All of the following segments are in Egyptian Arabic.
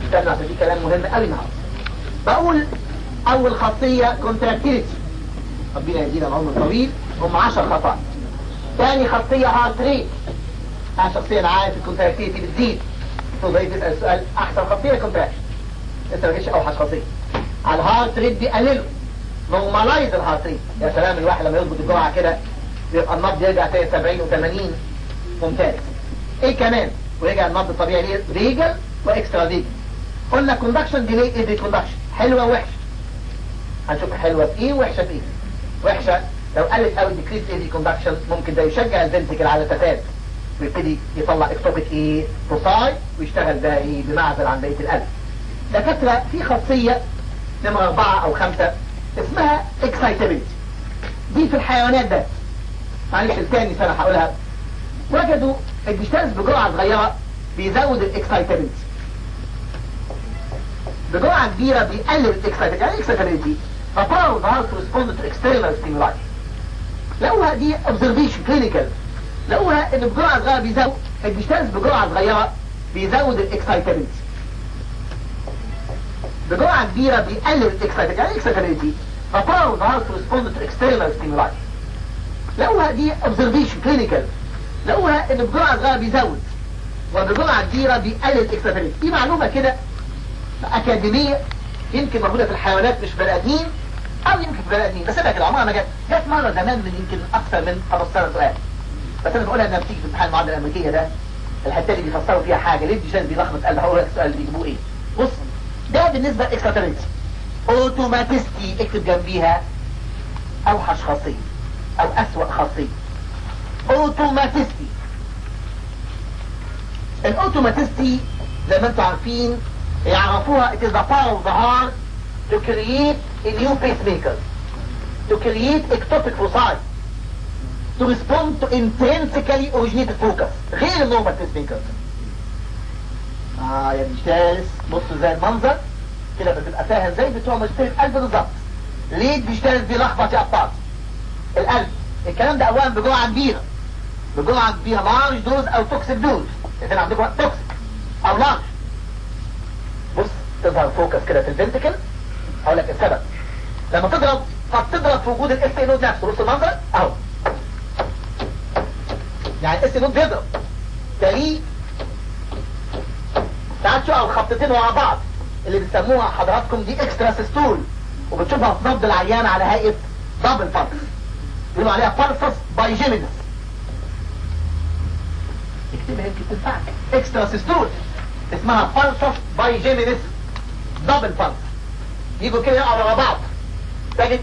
استنى عشان دي كلام مهم قوي النهارده بقول اول خاصيه كونتراكتيليتي ربنا يدينا العمر الطويل هم 10 خطأ ثاني خاصيه هارت ريت انا شخصيا عارف الكونتراكتيليتي بتزيد تقدر تسال السؤال احسن خاصيه كونتراكشن لسه ما جتش اوحش خاصيه على الهارت ريت بيقلله نورمالايز الهارت ريت يا سلام الواحد لما يظبط الجرعه كده يبقى النبض يرجع تاني 70 و80 ممتاز ايه كمان ورجع النبض الطبيعي ليه ريجل واكسترا ريجل قلنا كوندكشن ديلي ايه دي كوندكشن حلوه ووحشه هنشوف حلوه في ايه ووحشه في ايه وحشه لو قلت قوي ديكريس ايه دي كوندكشن ممكن ده يشجع الفنتكل على التفاد ويبتدي يطلع اكتوبيك ايه فوساي ويشتغل ده ايه بمعزل عن بقيه القلب دكاتره في خاصيه نمرة أربعة أو خمسة اسمها excitability دي في الحيوانات بس معلش التاني سنة هقولها وجدوا الديشتانس بجرعة صغيرة بيزود الاكسايتابيلتي بجرعة كبيرة بيقلل الاكسايتابيلتي يعني الاكسايتابيلتي فباور the heart to respond to external stimuli لقوها دي observation clinical لقوها ان بجرعة صغيرة بيزود الديشتانس بجرعة صغيرة بيزود الاكسايتابيلتي بجرعة كبيرة بيقلل الاكسايتابيلتي يعني الاكسايتابيلتي فباور the heart to respond to external stimuli لقوها دي observation clinical لقوها ان بجرعة صغيرة بيزود وبجرعة كبيرة بيقلل الاكسايتابيلتي دي معلومة كده اكاديمية يمكن موجودة في الحيوانات مش بني ادمين او يمكن في بني ادمين بس انا كده عمرها ما جت جت مرة زمان من يمكن اكثر من 15 سؤال بس انا بقولها انها بتيجي في امتحان المعادلة الامريكية ده الحتة اللي بيفسروا فيها حاجة ليه الديشان بيلخبط قال هقول لك السؤال اللي بيجيبوه ايه بص ده بالنسبة لاكسايتابيلتي اوتوماتيستي اكتب جنبيها اوحش خاصية او اسوأ خاصية اوتوماتيستي الاوتوماتيستي زي ما انتم عارفين يعرفوها it is the power of the heart to create a new pacemaker to create ectopic foci to respond to intrinsically originated focus غير النورمال pacemaker اه يا بيشتغل بصوا زي المنظر كده بتبقى فاهم زي بتوع ماجستير القلب بالظبط ليه بيشتغل بيلخبط يا ابطال القلب الكلام ده اولا بجرعه كبيره بجرعه كبيره لارج دوز او توكسيك دوز الاثنين عندكم توكسيك او لارج بص تظهر فوكس كده في الفنتكل اقول لك السبب لما تضرب فبتضرب في وجود الاس نود نفسه بص المنظر اهو يعني الاس نود بيضرب تلاقيه ساعات شو الخطتين ورا بعض اللي بتسموها حضراتكم دي اكسترا سيستول وبتشوفها في نبض العيان على هيئه دبل فالس بيقولوا عليها فالسس بايجيمينس اكتبها يمكن تنفعك اكسترا سيستول اسمها فالسس بايجيمينس دبل فالس يجوا كده يقعوا ورا بعض تجد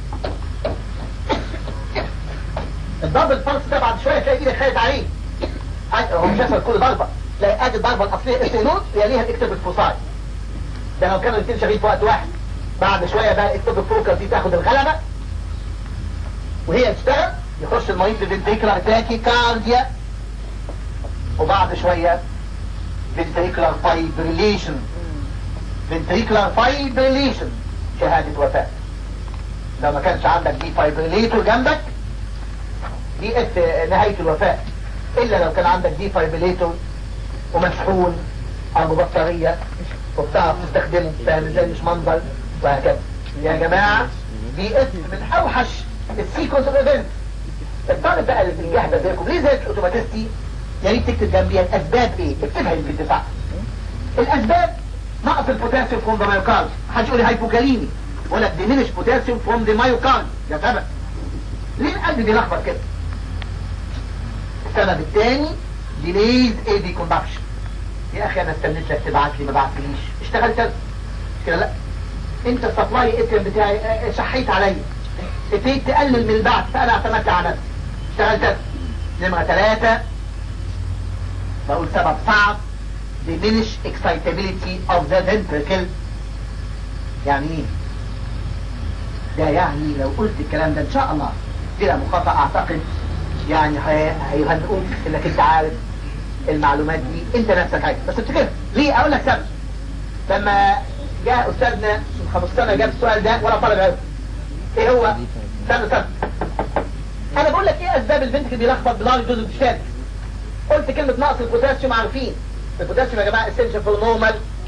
الدبل فالس ده بعد شويه تلاقي ايدك خدت عليه هو مش هيحصل كل ضربه تلاقي ادي الضربه الاصليه استنود يليها الاكتب الفوساي ده لو كانوا الاثنين شغالين في وقت واحد بعد شويه بقى الاكتب الفوكس دي تاخد الغلبه وهي تشتغل يخش المريض في فنتريكولار تاكي كارديا وبعد شويه فنتريكولار فايبريليشن فنتريكولار فايبريليشن شهاده وفاه لو ما كانش عندك دي فايبريليتور جنبك دي نهايه الوفاه الا لو كان عندك دي فايبريليتور ومشحون او ببطاريه وبتعرف تستخدمه فاهم ازاي مش منظر وهكذا يا جماعه دي اسم من اوحش السيكونس اوف ايفنت الطالب بقى اللي في الجهده زيكم ليه زي الاوتوماتيستي يا ريت تكتب جنبيها الاسباب ايه اكتبها يمكن تنفع الاسباب نقص البوتاسيوم فروم ذا مايوكارد محدش يقول لي هايبوكاليمي ولا ديمينش بوتاسيوم فروم ذا مايوكارد يا سبب ليه القلب بيلخبط كده السبب الثاني ديليز اي دي كوندكشن يا اخي انا استنيت لك تبعت لي ما بعتليش اشتغلت انا كده لا انت السبلاي اتم بتاعي شحيت عليا ابتديت تقلل من البعث فانا اعتمدت على نفسي اشتغلت انا نمرة ثلاثة بقول سبب صعب diminish excitability of the ventricle يعني ايه ده يعني لو قلت الكلام ده ان شاء الله بلا مخاطئة اعتقد يعني هيهنئوك انك انت عارف المعلومات دي انت نفسك عارف بس افتكرها ليه اقول لك سبب لما جاء استاذنا من 15 سنه جاب السؤال ده ولا طالب عارف ايه هو استنى استنى انا بقول لك ايه اسباب البنت اللي بيلخبط بلارج دوز الشاد قلت كلمه نقص البوتاسيوم عارفين البوتاسيوم يا جماعه اسينشال فور نورمال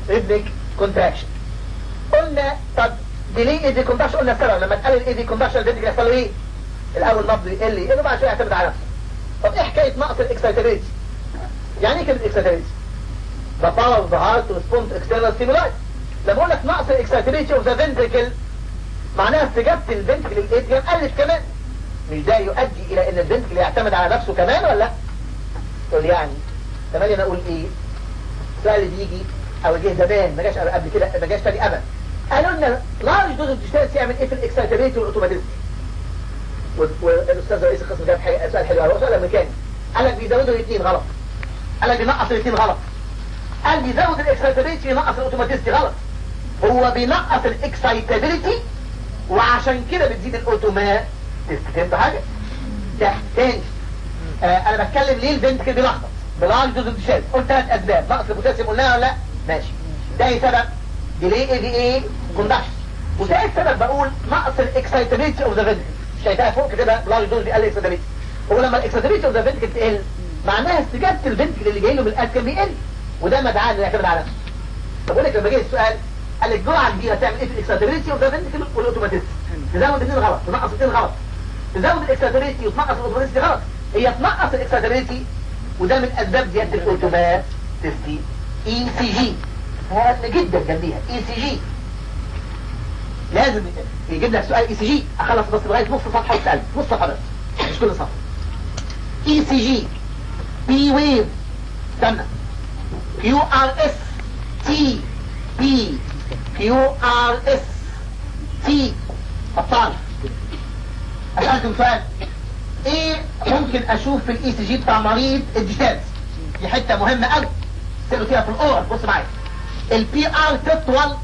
ريدميك كونتراكشن قلنا طب ديلي ايدي كونتراكشن قلنا السبب لما تقلل ايدي كونتراكشن الفنتكل يحصل له ايه الاول نبض يقل يقل بعد شويه يعتمد على نفسه طب ايه حكايه نقص الاكسايتابيلتي يعني ايه كلمه اكسايتابيلتي the power of the heart to respond to external stimuli لما اقول لك نقص الاكسايتابيلتي اوف ذا فنتريكل معناها استجابه الفنتريكل للاتريوم قلت كمان مش ده يؤدي الى ان الفنتريكل يعتمد على نفسه كمان ولا لا تقول يعني كمان انا اقول ايه السؤال اللي بيجي او جه زمان ما جاش قبل كده ما جاش تاني ابدا قالوا لنا لارج دوز ديجيتالس يعمل ايه في الاكسايتابيلتي والاوتوماتيزم والاستاذ رئيس القسم جاب حاجه سؤال حلو هو سؤال امريكاني قال لك بيزودوا الاثنين غلط قال لك بينقص الاثنين غلط قال بيزود الاكسايتابيلتي ينقص الاوتوماتيزم غلط هو بينقص الاكسايتابيلتي وعشان كده بتزيد الاوتوماتيزم فهمت حاجه ده تاني آه انا بتكلم ليه البنت كده بيلخبط بلارج دوز ديجيتالس قلت ثلاث اسباب نقص البوتاسيوم قلناها ولا لا ماشي ده سبب ديلي اي دي اي كوندكشن وده السبب بقول نقص الاكسايتابيلتي اوف ذا فينتكل شايفها فوق كده بلارج دوز بيقلل الاكسايتابيلتي هو لما الاكسايتابيلتي اوف ذا فينتكل تقل معناها استجابه الفنتكل اللي جاي له من الاتكل بيقل وده مدعاه انه يعتمد على نفسه طب اقول لك لما جه السؤال قال لك جرعه كبيره تعمل ايه في الاكسايتابيلتي اوف ذا فينتكل والاوتوماتيزم تزود الاثنين غلط تنقص الاثنين غلط تزود الاكسايتابيلتي وتنقص الاوتوماتيزم غلط هي تنقص الاكسايتابيلتي وده من اسباب زياده الاوتوماتيزم اي سي جي هام جدا جنبيها اي سي جي لازم يجيب لك سؤال اي سي جي اخلص بس لغايه نص صفحه وتسال نص صفحه بس مش كل صفحه اي سي جي بي ويف استنى كيو ار اس تي بي كيو ار اس تي ابطال اسالكم سؤال ايه ممكن اشوف في الاي سي جي بتاع مريض الديتالز دي حته مهمه قوي تسالوا فيها في الاور بص معايا البي ار تطول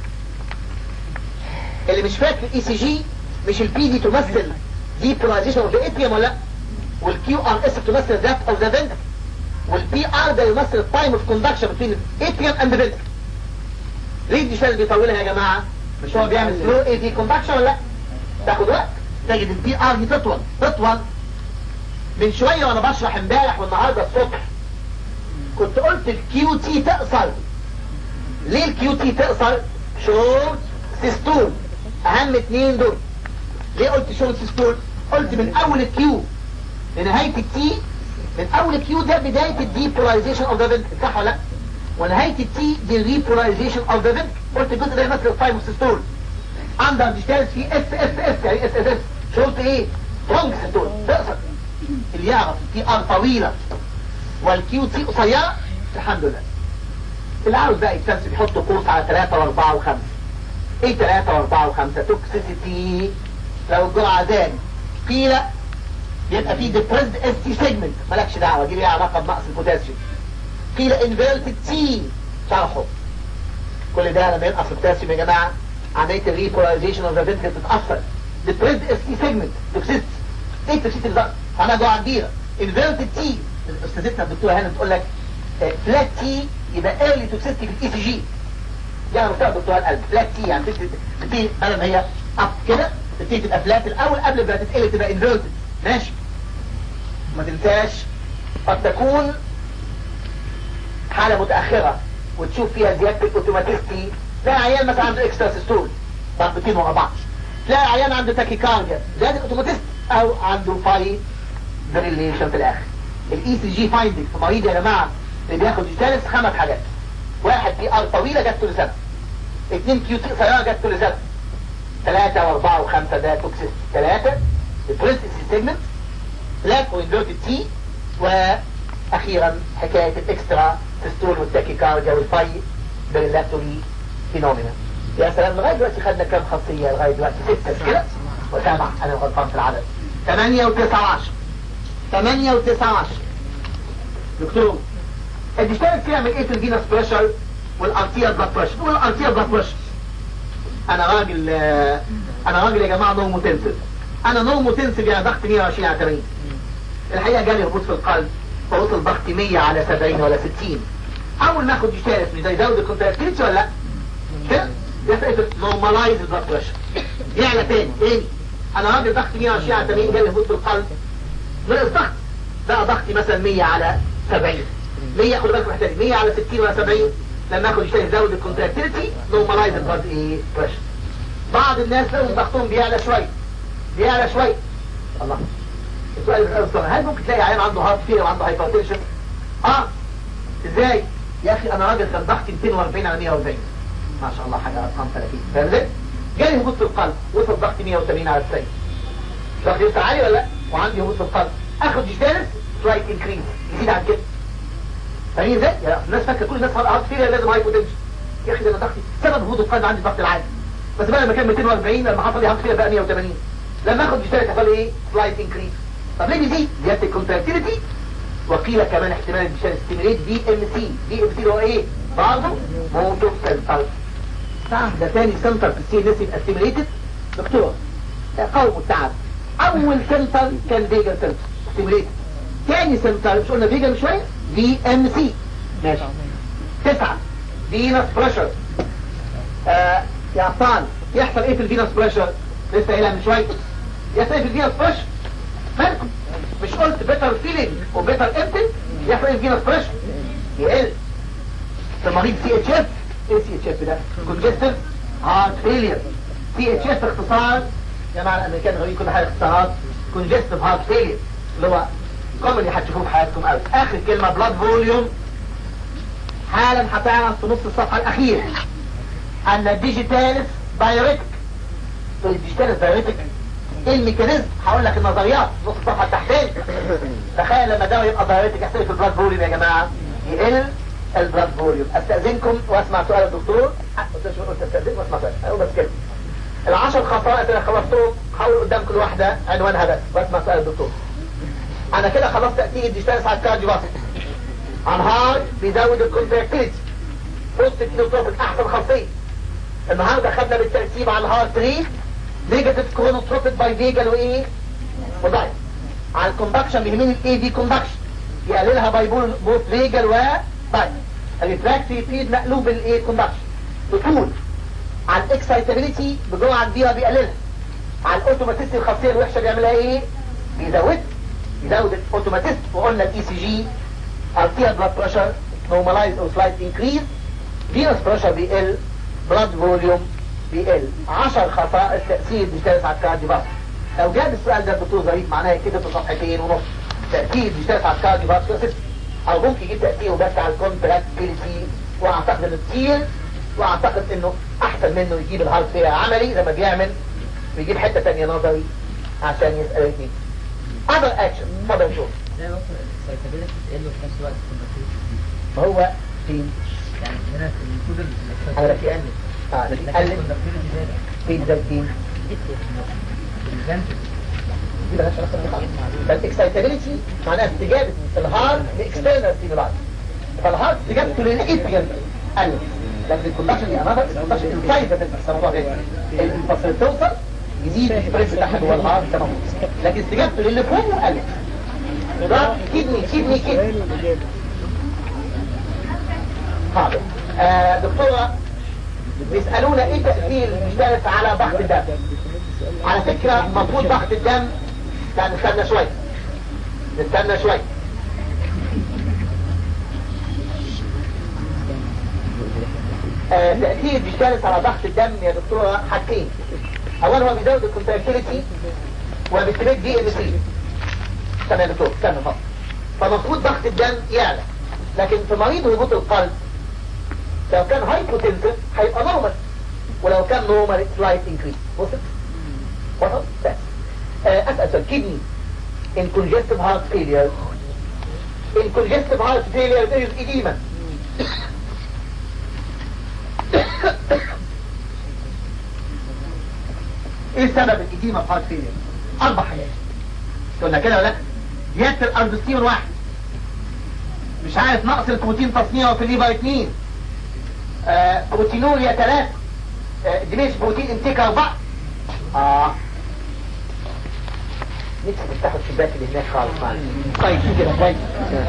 اللي مش فاكر الاي سي جي مش البي دي تمثل دي بولاريزيشن اوف ذا اتريوم ولا والكيو ار اس تمثل ذات اوف ذا فنتكل والبي ار ده يمثل التايم اوف كوندكشن بين الاتريوم اند ذا فنتكل ليه الديشال بيطولها يا جماعه مش هو بيعمل سلو اي دي كوندكشن ولا لا تاخد وقت تجد البي ار دي تطول تطول من شويه وانا بشرح امبارح والنهارده الصبح كنت قلت الكيو تي تقصر ليه الكيو تي تقصر شورت سيستول اهم اتنين دول ليه قلت شورت سيستول قلت من اول الكيو لنهايه التي من اول الكيو ده بدايه الديبولايزيشن اوف ذا فنتكل صح ولا لا ونهايه التي دي ريبولايزيشن اوف ذا فنتكل قلت الجزء ده يمثل التايم اوف سيستول عندها ديجيتال في اس اس اس يعني اس اس اس شورت ايه لونج سيستول تقصر اللي يعرف تي ار طويله والكيو تي قصيره الحمد لله اللي عاوز بقى يتفلسف يحط قوس على 3 و4 و5 ايه 3 و4 و5 توكسيسيتي لو الجرعه زاد قيل يبقى في ديبريسد اس تي سيجمنت مالكش دعوه دي ليها علاقه بنقص البوتاسيوم قيل انفيرتد تي شرحه كل ده لما ينقص البوتاسيوم يا جماعه عمليه الريبولايزيشن اوف ذا فينتكل تتاثر ديبريسد اس تي سيجمنت توكسيستي ايه التوكسيستي بالظبط عملها جرعه كبيره انفيرتد تي استاذتنا الدكتوره هنا بتقول لك فلات تي يبقى ايرلي توكسيستي في الاي سي جي دي انا بتاع دكتور القلب فلات تي يعني بتبتدي بدل ما هي اب كده تبتدي تبقى فلات الاول قبل ما تتقلب تبقى انفيرتد ماشي ما تنساش قد تكون حالة متأخرة وتشوف فيها زيادة الاوتوماتيستي تلاقي عيان مثلا عنده اكسترا سيستول ضربتين ورا بعض تلاقي عيان عنده تاكيكارديا زيادة الاوتوماتيست او عنده فاي دريليشن في الاخر الاي سي جي فايندنج في مريض يا جماعه اللي بياخد ثالث خمس حاجات واحد بي ار طويله جت له سنه اثنين كيو تي قصيره جت له سنه ثلاثه واربعه وخمسه ده توكسيس ثلاثه البرنسس سيجمنت لاك وانفيرتد تي واخيرا حكايه الاكسترا سيستول والتاكيكارديا والفاي بريلاتوري فينومينا يا سلام لغايه دلوقتي خدنا كام خاصيه لغايه دلوقتي سته كده وسبعه انا غلطان في العدد ثمانيه وتسعه وعشره ثمانية وتسعة عشر دكتور بتشتغل فيها من ايه في الفينس بريشر والارتيال بلاد بريشر نقول الارتيال بلاد بريشر انا راجل انا راجل يا جماعه نورموتنسيف انا نورموتنسيف يعني ضغط 120 على 80 الحقيقه جالي هبوط في القلب فوصل ضغطي 100 على 70 ولا 60 اول ما اخد يشتغل اسمي ده يزود الكونتراكتيلتي ولا لا؟ كده يفرق نورمالايز البلاد بريشر يعلى تاني تاني انا راجل ضغطي 120 على 80 جالي هبوط في القلب نقص ضغط بقى ضغطي مثلا 100 على 70 100 خد بالك محتاج 100 على 60 ولا 70 لما اخد اشتري زود الكونتراكتيليتي نورمالايز البلاد ايه بريشر بعض الناس لهم ضغطهم بيعلى شويه بيعلى شويه الله السؤال الأول هل ممكن تلاقي عيان عنده هارت فيلر وعنده هايبرتنشن اه ازاي يا اخي انا راجل كان ضغطي 240 على 140 ما شاء الله حاجه ارقام 30 فاهم ازاي جالي هبوط في القلب وصل ضغطي 180 على 90 ضغطي لسه عالي ولا لا وعندي هبوط في القلب اخد جيتالس سلايت انكريز يزيد عن كده فاهمين ازاي يا الناس فاكره كل الناس هارت فيلر لازم هايبوتنشن يا اخي ده انا ضغطي سبب هبوط القلب عندي الضغط العالي بس بقى لما كان 240 لما حصل لي هارت فيلر بقى 180 لما اخد جيتالس حصل لي ايه سلايت انكريز طب ليه بيزيد زياده الكونتراكتيليتي وقيل كمان احتمال الديشان ستيميليت دي ام سي دي ام سي اللي هو ايه برضه موتو سنتر نعم ده تاني سنتر في السي نسي يبقى ستيميليتد دكتور قوم التعب اول سنتر كان فيجن سنتر ستيميليتد تاني سنتر مش قلنا فيجن شويه دي ام سي ماشي تسعة فينس بريشر آه يا ابطال يحصل ايه في الفينس بريشر لسه قايلها من شويه يحصل ايه في الفينس بريشر مالكم مش قلت بيتر فيلينج وبيتر امتن يحصل ايه فينس بريشر يقل في مريض سي اتش اف ايه سي اتش اف ده كونجستيف هارت فيلير سي اتش اف اختصار يا جماعه الامريكان غيرين كل حاجه اختصارات كونجستيف هارت فيلير اللي هو كومنلي هتشوفوه في حياتكم قوي اخر كلمه بلاد فوليوم حالا هتعرف في نص الصفحه الاخير ان الديجيتالس دايركت الديجيتالس دايركت ايه الميكانيزم هقول لك النظريات نص الصفحه التحتاني تخيل لما دواء يبقى دايركتك يحصل في البلاد فوليوم يا جماعه يقل البلاد فوليوم استاذنكم واسمع سؤال الدكتور قلت استاذنكم واسمع سؤال اقول بس كده العشر خصائص اللي خلصتهم هقول قدام كل واحده عنوانها بس واسمع سؤال الدكتور انا كده خلصت تأثير الديجيتالس على الكارديو فاسك عن هارد بيزود الكونتراكتيليتي بوست نيوتروبيك احسن خاصيه النهارده خدنا بالترتيب على الهارت ريت نيجاتيف كرونوتروبيك باي فيجل وايه ودايت على الكوندكشن بيهمني الاي في كوندكشن يقللها باي بوث فيجل ودايت الريتراكتي فيد مقلوب الايه كوندكشن بطول على الاكسايتابيليتي بجرعه كبيره بيقللها على الاوتوماتيست الخاصيه الوحشه بيعملها ايه بيزود يزود الاوتوماتيست وقلنا الاي سي جي ارتيا بلاد بريشر نورمالايز او سلايت انكريز فينوس بريشر بيقل بلاد فوليوم بيقل 10 خصائص تأثير بيشتغل على الكارديو فاسكولار لو جاب السؤال ده الدكتور ظريف معناها كده في صفحتين ونص تأثير بيشتغل على الكارديو فاسكولار او ممكن يجيب تأثيره بس على الكونتراكتيليتي واعتقد انه كتير واعتقد انه احسن منه يجيب الهارت فيها عملي لما بيعمل بيجيب حتة تانية نظري عشان يسألني other action اتفضل شوف ازاي بوصل السيتابيلتي تقل وفي نفس الوقت الكونتاكتيفيتي ما هو فين يعني هنا في المفروض انا بتقلل اه لكن بتقلل الكونتاكتيفيتي زاد فين زي فين الفانتج دي مالهاش علاقه بالهارت فالاكسايتابيلتي معناها استجابه الهارت لاكسترنال ستيمولاي فالهارت استجابته للاتريال قل لكن الكوندكشن يا امامك الكوندكشن انسايد ده الموضوع ده الفصل توصل يزيد السبريس بتاعها جوه الهارت تمام لكن استجابته للي فوق قلت ده كدني كدني كدني حاضر آه دكتورة بيسألونا ايه تأثير المشترك على ضغط الدم على فكرة المفروض ضغط الدم لا نستنى شوية نستنى شوية آه تأثير بيشترك على ضغط الدم يا دكتورة حاجتين اولا هو بيزود الكونتراكتيليتي وبالتالي دي ام سي تمام يا دكتور استنى فقط فمفروض ضغط الدم يعلى لكن في مريض هبوط القلب لو كان هايبوتنسيف هيبقى نورمال ولو كان نورمال سلايت انكريس وصلت وصلت بس آه، اسال سؤال كدني in congestive heart failure in congestive heart failure there is edema ايه سبب الاديمة في هارت فيلير اربع حاجات قلنا كده ولا لا زيادة الاربستيون واحد مش عارف نقص البروتين تصنيعه في الليفر اثنين آه بروتينوريا ثلاثة آه دميش بروتين انتيك اربعة اه نفسي تفتحوا الشباك اللي هناك خالص معلش طيب شو كده طيب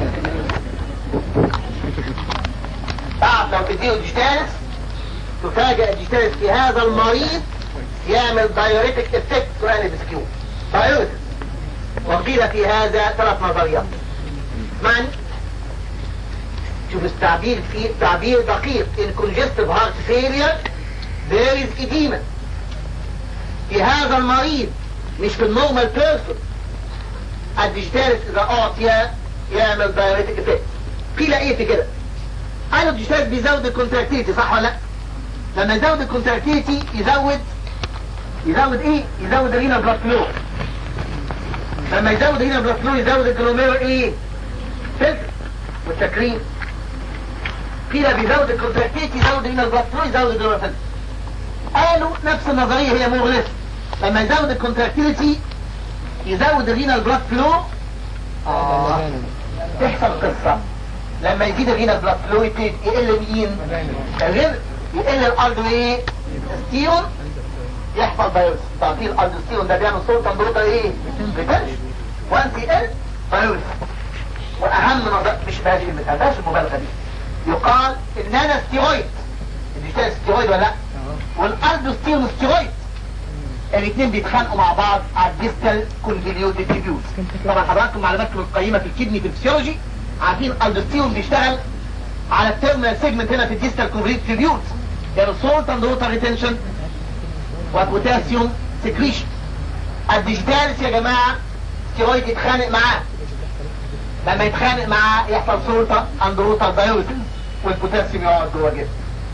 تعرف لو تديه ديجيتالس تفاجئ ديجيتالس في هذا المريض يعمل دايوريتك افكت سؤال بسكيو دايوريتك وقيل في هذا ثلاث نظريات معنى شوف التعبير في تعبير دقيق in congestive heart failure there is edema في هذا المريض مش في النورمال بيرسون الديجيتالس اذا اعطي يعمل دايريتك افكت في لقيه في كده قالوا الديجيتالس بيزود الكونتراكتيليتي صح ولا لا لما يزود الكونتراكتيليتي يزود يزود ايه يزود الرينا بلاد فلو لما يزود الرينا بلاد فلو يزود الجلوميرو ايه فلتر والتكريم كده بيزود الكونتراكتيليتي يزود الرينا بلاد فلو يزود الجلوميرو فلتر قالوا نفس النظرية هي مغلسة لما يزود الكونتراكتيليتي يزود الرينال بلاد فلو آه. تحصل قصة لما يزيد الرينال بلاد فلو يبتدي يقل مين الرينال يقل الارض ايه ستيون يحصل فيروس تعطيل الالدوستيرون ده بيعمل صوت تنبروتر ايه ريتنشن وانت ال فيروس واهم نظر مش بهاش كلمه بهاش المبالغه دي يقال النانا ستيرويد الديجيتال ستيرويد ولا لا والالدوستيرون ستيرويد الاثنين بيتخانقوا مع بعض على الديستال كونفيليوتد تيبيوز طبعا حضراتكم معلوماتكم القيمه في الكدني في الفسيولوجي عارفين الالدوستيرون بيشتغل على التيرمينال سيجمنت هنا في الديستال كونفيليوتد تيبيوز يعني سولت اند ووتر ريتنشن وبوتاسيوم سكريشن الديجيتالس يا جماعة ستيرويد يتخانق معاه لما يتخانق معاه يحصل سلطة عند روتر دايوريتس والبوتاسيوم يقعد جوه جسمه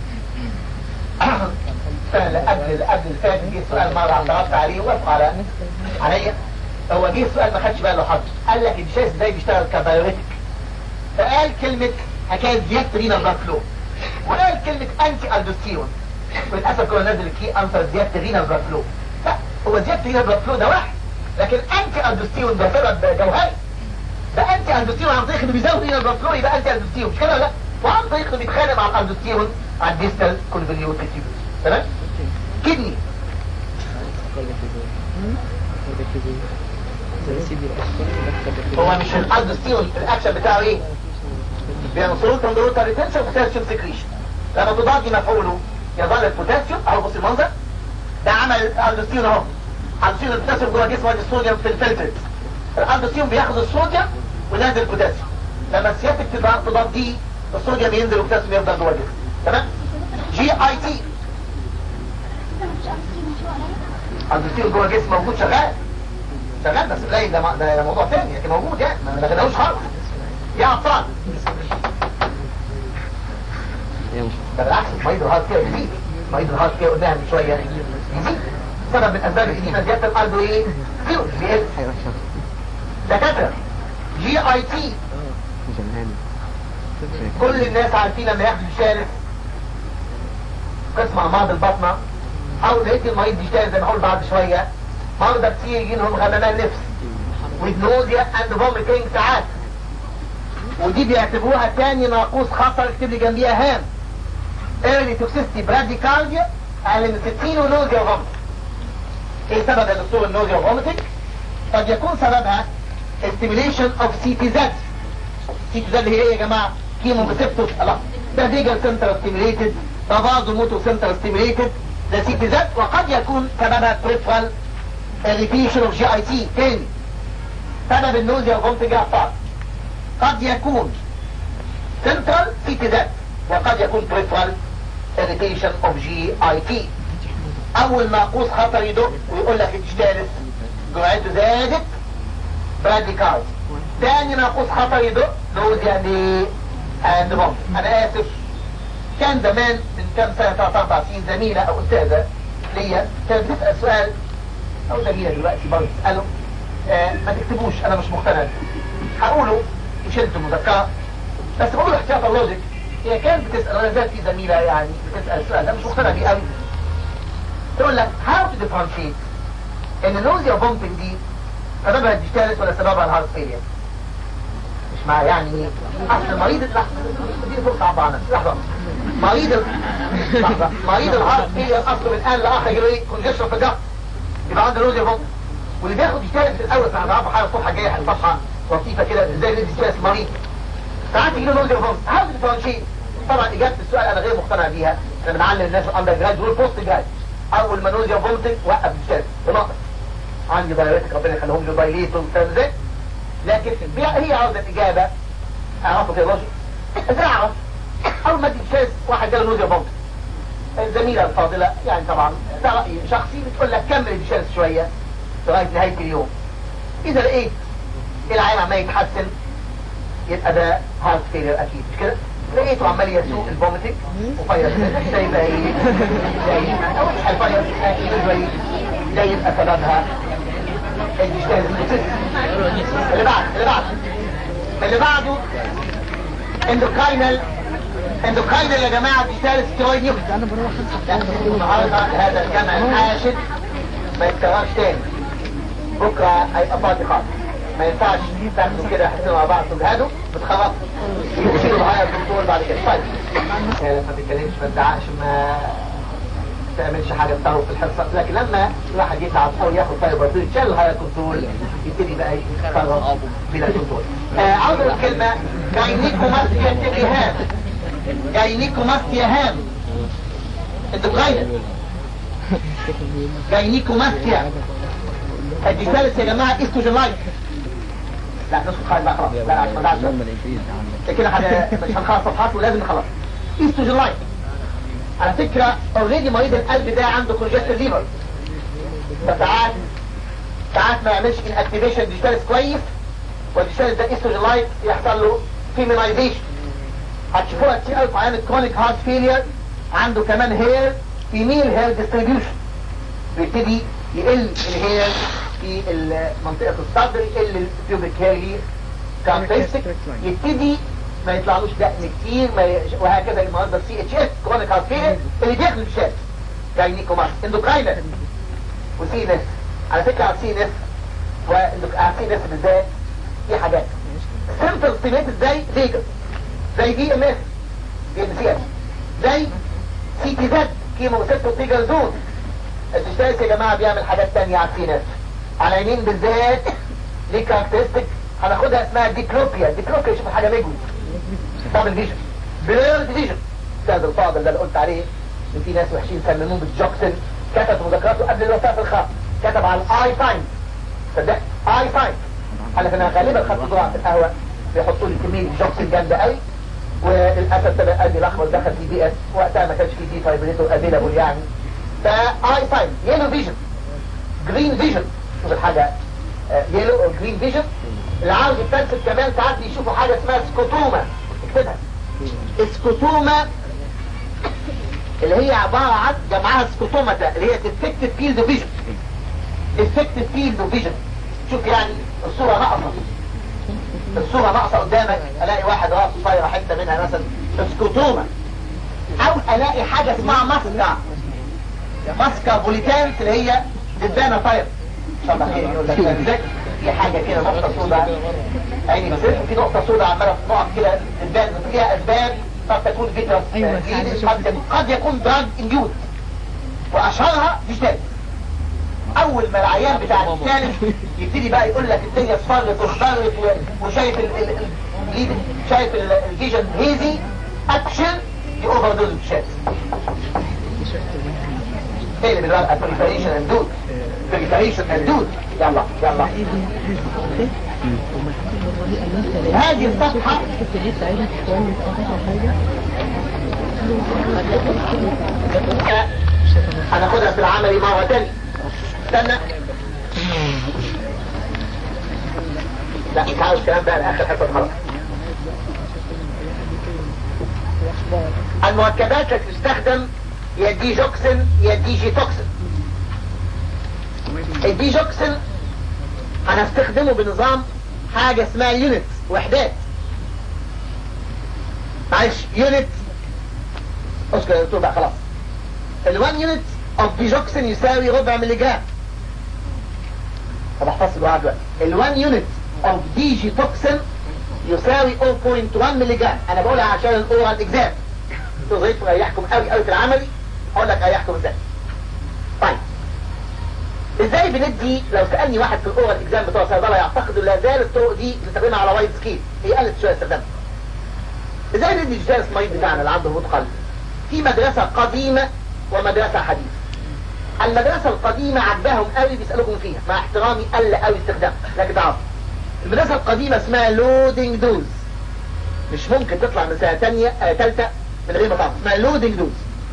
السنة قبل قبل الفات جه سؤال مرة اعترضت عليه ووافق على عليا هو جه السؤال ما خدش باله حد قال لك الجهاز ازاي بيشتغل كبايوريتك فقال كلمة حكاية زيادة رينا بلاد فلو وقال كلمة انتي الدوستيرون وللاسف كنا نازل كي انسر زيادة الرينا بلاد فلو لا هو زيادة الرينا بلاد فلو ده واحد لكن انتي الدوستيرون ده سبب جوهري ده انتي الدوستيرون عن طريق انه بيزود رينا بلاد فلو يبقى انتي الدوستيرون مش كده ولا لا وعن طريق انه بيتخانق مع الالدوستيرون على الديستال كونفوليوتد تمام كدني هو مش الالدوستيرون الاكشن بتاعه ايه بيعمل سلوك تندروتا ريتنشن وبوتاسيوم سكريشن لما تضاد مفعوله يظل البوتاسيوم اهو بص المنظر ده عمل الالدوستيرون اهو الالدوستيرون البوتاسيوم جوه جسمه الصوديوم في الفلترز الالدوستيرون بياخد الصوديوم وينزل البوتاسيوم لما سيادتك تضاد دي الصوديوم ينزل والبوتاسيوم يفضل جوه الجسم تمام جي اي تي الدكتور جوه الجسم موجود شغال شغال بس قليل ده, ده موضوع ثاني لكن موجود يعني ما خدناهوش خالص يا اطفال ده بالعكس مريض الهارت كير يزيد مريض الهارت كير قلناها من شويه يزيد سبب من اسباب الاديمه زياده القلب ايه؟ زيرو بيقل دكاتره جي اي تي كل الناس عارفين لما ياخدوا شارف قسم امراض البطنه او لقيت المريض بيشتغل زي ما قلت بعد شويه مرضى كتير يجي لهم غمامان نفس ودنوزيا اند فوميتنج ساعات ودي بيعتبروها تاني ناقوس خطر اكتب لي جنبيها هام ايرلي توكسيستي براديكارديا اقل من 60 ونوزيا وفوميتنج ايه سبب يا دكتور النوزيا وفوميتنج؟ قد يكون سببها stimulation of CTZ CTZ اللي هي ايه يا جماعه؟ كيمو ريسبتور الله ده فيجن سنتر ستيميليتد ده فازو موتو سنتر ستيميليتد ده سي تي زد وقد يكون سببها بريفرال اريتيشن اوف جي اي تي تاني سبب النوزيا وفومتنج اعصاب قد يكون سنترال سي تي زد وقد يكون بريفرال اريتيشن اوف جي اي تي اول ناقوس خطر يدق ويقول لك الجدارس جرعته زادت براديكال تاني ناقوس خطر يدق نوزيا ليه اند انا اسف كان زمان من كام سنة ثلاث اربع سنين زميلة او استاذة ليا كانت بتسأل سؤال او زميلة دلوقتي برضه تسأله آه ما تكتبوش انا مش مقتنع هقوله مش انتوا مذكرة بس بقوله احتياط اللوجيك هي كانت بتسأل انا زي في زميلة يعني بتسأل السؤال ده مش مقتنع بيه قوي تقول لك how to differentiate ان النوزيا بومبنج دي سببها الديجيتالس ولا سببها الهارت فيلير مش مع يعني اصل المريض لحظه دي فرصه صعبه على نفسي لحظه مريض ال... لحظه مريض الهارت فيلير اصله من ان لاخر يجي له ايه كونجكشن في الجهاز يبقى عنده نوزيا بومب واللي بياخد ديجيتالس في الاول احنا هنعرفه حاجه الصبح الجايه صفحه لطيفه كده ازاي ندي ديجيتالس مريض ساعات يجي له نوزيا بومب هاو ديفرنشيت طبعا اجابه السؤال انا غير مقتنع بيها احنا بنعلم الناس الاندر جراد والبوست جراد اول ما نوزيا بومبتك وقف ديجيتالس ونقص عندي دايرتك ربنا يخليهم له دايليتون فاهم ازاي؟ لكن هي عاوزه الاجابه اعرفه فيولوجي ازاي اعرف اول ما ادي شايف واحد جاله نوزيا بومب الزميله الفاضله يعني طبعا ده راي شخصي بتقول لك كمل الشمس شويه لغايه نهايه اليوم اذا لقيت العين عمال يتحسن يبقى ده هارت فيلير اكيد مش كده لقيته عمال يسوق الفوميتنج وفيروس ده يبقى ايه ده يبقى اول حاجه فيروس اكيد ده يبقى سببها الديجيتال اللي بعد اللي بعد اللي بعده اندوكاينال اندوكاينال يا جماعه ديجيتال ستيرويد يوكس النهارده هذا الجمع الحاشد ما يتكررش تاني بكره هيبقى فاضي خالص ما ينفعش تاخدوا كده حسين مع بعض تجهدوا بتخلصوا يشيلوا معايا الدكتور بعد كده طيب ما تتكلمش ما تزعقش ما تعملش حاجة تطرف في الحصة لكن لما الواحد يتعب او ياخد فايبر يتشال الهاير كنترول يبتدي بقى يتصرف بلا كنترول آه عاوز الكلمة جاينيكوماستيا تكيهام جاينيكوماستيا هام انت بغير جاينيكوماستيا ادي ثالث يا جماعة استوجلايك لا نسخة خالص بقى خلاص لا لا عشان ما نعرفش كده حاجة مش هنخلص صفحات ولازم نخلص استوجلايك على فكرة اوريدي مريض القلب ده عنده كونجستيف ليفر فساعات ساعات ما يعملش ان اكتيفيشن ديجيتالس كويس والديجيتالس ده استوجلايك يحصل له فيمينايزيشن هتشوفوها كتير قوي في عيان الكرونيك هارت فيلير عنده كمان هير فيميل هير ديستريبيوشن بيبتدي يقل الهير في منطقة الصدر يقل البيوبيك هير كاركترستيك يبتدي ما يطلعلوش دقن كتير ما ي... وهكذا النهارده السي اتش اس كرونيك هارت فيلير اللي بياخد الشات جاينيكوماس اندوكراينر وسي نس على فكرة على السي نس وعلى السي نس بالذات في حاجات سيمبل ستيميتد زي فيجر زي دي ام اس دي ام سي اس زي سي تي زد كيمو سيتو تيجر زون الديجيتالس يا جماعة بيعمل حاجات تانية على السي نس على يمين بالذات ليه كاركترستيك هناخدها اسمها ديكلوبيا ديكلوبيا شوف حاجة مجوي دبل فيجن بليرد فيجن استاذ الفاضل ده اللي قلت عليه ان في ناس وحشين سمموه بالجوكسن كتب مذكراته قبل الوفاة في الخط كتب على الاي ساين صدق اي ساين انا انا غالبا خدت جرعه في القهوه بيحطوا لي كميه جوكسن جامده قوي وللاسف تبقى قلبي الاحمر دخل في بي اس وقتها ما كانش في دي فايبريتور افيلابل يعني فاي ساين يلو فيجن جرين فيجن شوف الحاجه يلو او جرين فيجن اللي عاوز يفلسف كمان ساعات بيشوفوا حاجه اسمها سكوتوما اكتبها سكوتوما اللي هي عبارة عن جمعها سكوتوماتا اللي هي افكتيف فيلد فيجن افكتيف فيلد فيجن شوف يعني الصورة ناقصة الصورة ناقصة قدامك الاقي واحد راسه صايرة حتة منها مثلا سكوتوما او الاقي حاجة اسمها ماسكا ماسكا بوليتانس اللي هي دبانة طايرة ان شاء الله خير يقول لك ازاي في حاجة كده نقطة سوداء عيني بسيط في نقطة سوداء عمالة نقط كده تبان فيها اسباب قد تكون فيترس أيوة، قد يكون قد يكون دراج انديوز واشهرها ديجيتال اول ما العيان بتاع الثالث يبتدي بقى يقول لك الدنيا اصفرت واخضرت و- وشايف ال ال ال شايف ال- الفيجن هيزي اكشن دي اوفر دوز شات ايه اللي بيدور بريفريشن اند دود بريفريشن اند دود يلا يلا هذه الصفحة هناخدها في العملي مرة تانية استنى لا مش عاوز الكلام ده لاخر حصة خلاص المركبات التي تستخدم يا دي جوكسن يا دي جي توكسن الدي جوكسن هنستخدمه بنظام حاجة اسمها يونت وحدات معلش يونت اسكت يا دكتور بقى خلاص ال1 يونت اوف ديجوكسين يساوي ربع ملي جرام طب احفظ الوعد دلوقتي ال1 يونت اوف دي جي توكسين يساوي 0.1 ملي جرام انا بقولها عشان الاورال اكزام تظهرت اريحكم قوي قوي في العملي هقول لك اريحكم ازاي طيب ازاي بندي لو سالني واحد في الاورال اكزام بتوع صيدله يعتقد لا زال الطرق دي بنستخدمها على وايد سكيل هي قلت شويه استخدامها ازاي ندي جالس المريض بتاعنا اللي عنده هبوط قلب في مدرسة قديمة ومدرسة حديثة المدرسة القديمة عجباهم قوي بيسألوكم فيها مع احترامي قل قوي استخدام لكن ده عظم المدرسة القديمة اسمها لودنج دوز مش ممكن تطلع من سنة تانية آه تالتة من غير ما تعرف اسمها لودنج دوز